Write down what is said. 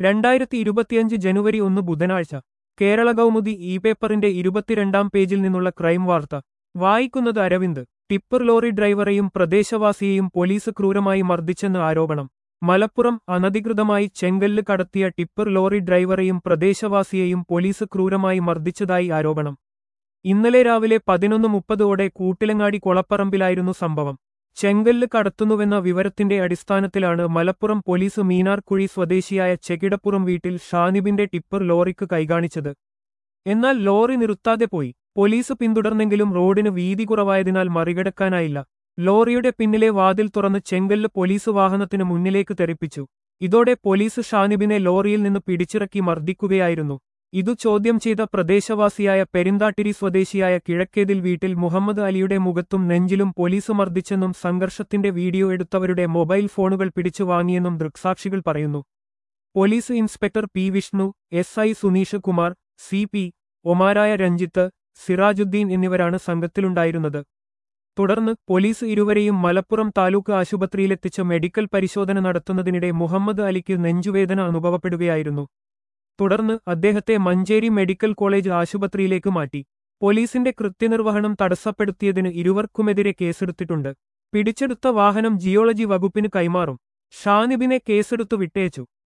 രണ്ടായിരത്തി ഇരുപത്തിയഞ്ച് ജനുവരി ഒന്ന് ബുധനാഴ്ച കേരള കൗമുദി ഇ പേപ്പറിന്റെ ഇരുപത്തിരണ്ടാം പേജിൽ നിന്നുള്ള ക്രൈം വാർത്ത വായിക്കുന്നത് അരവിന്ദ് ടിപ്പർ ലോറി ഡ്രൈവറെയും പ്രദേശവാസിയെയും പോലീസ് ക്രൂരമായി മർദ്ദിച്ചെന്ന് ആരോപണം മലപ്പുറം അനധികൃതമായി ചെങ്കല്ല് കടത്തിയ ടിപ്പർ ലോറി ഡ്രൈവറെയും പ്രദേശവാസിയെയും പോലീസ് ക്രൂരമായി മർദ്ദിച്ചതായി ആരോപണം ഇന്നലെ രാവിലെ പതിനൊന്ന് മുപ്പതോടെ കൂട്ടിലങ്ങാടി കൊളപ്പറമ്പിലായിരുന്നു സംഭവം ചെങ്കല്ല് കടത്തുന്നുവെന്ന വിവരത്തിന്റെ അടിസ്ഥാനത്തിലാണ് മലപ്പുറം പോലീസ് മീനാർക്കുഴി സ്വദേശിയായ ചെകിടപ്പുറം വീട്ടിൽ ഷാനിബിന്റെ ടിപ്പർ ലോറിക്ക് കൈകാണിച്ചത് എന്നാൽ ലോറി നിർത്താതെ പോയി പോലീസ് പിന്തുടർന്നെങ്കിലും റോഡിന് വീതി കുറവായതിനാൽ മറികടക്കാനായില്ല ലോറിയുടെ പിന്നിലെ വാതിൽ തുറന്ന് ചെങ്കല്ല് പോലീസ് വാഹനത്തിന് മുന്നിലേക്ക് തെറിപ്പിച്ചു ഇതോടെ പോലീസ് ഷാനിബിനെ ലോറിയിൽ നിന്ന് പിടിച്ചിറക്കി മർദ്ദിക്കുകയായിരുന്നു ഇതു ചോദ്യം ചെയ്ത പ്രദേശവാസിയായ പെരിന്താട്ടിരി സ്വദേശിയായ കിഴക്കേതിൽ വീട്ടിൽ മുഹമ്മദ് അലിയുടെ മുഖത്തും നെഞ്ചിലും പോലീസ് മർദ്ദിച്ചെന്നും സംഘർഷത്തിന്റെ വീഡിയോ എടുത്തവരുടെ മൊബൈൽ ഫോണുകൾ പിടിച്ചു വാങ്ങിയെന്നും ദൃക്സാക്ഷികൾ പറയുന്നു police inspector P Vishnu S I Suneesh Kumar C P ഒമാരായ രഞ്ജിത്ത് സിറാജുദ്ദീൻ എന്നിവരാണ് സംഘത്തിലുണ്ടായിരുന്നത് തുടർന്ന് പോലീസ് ഇരുവരെയും മലപ്പുറം താലൂക്ക് ആശുപത്രിയിലെത്തിച്ച് മെഡിക്കൽ പരിശോധന നടത്തുന്നതിനിടെ മുഹമ്മദ് അലിക്ക് നെഞ്ചുവേദന അനുഭവപ്പെടുകയായിരുന്നു തുടർന്ന് അദ്ദേഹത്തെ മഞ്ചേരി മെഡിക്കൽ കോളേജ് ആശുപത്രിയിലേക്ക് മാറ്റി പോലീസിന്റെ കൃത്യനിർവഹണം തടസ്സപ്പെടുത്തിയതിന് ഇരുവർക്കുമെതിരെ കേസെടുത്തിട്ടുണ്ട് പിടിച്ചെടുത്ത വാഹനം ജിയോളജി വകുപ്പിന് കൈമാറും ഷാനിബിനെ കേസെടുത്തു വിട്ടയച്ചു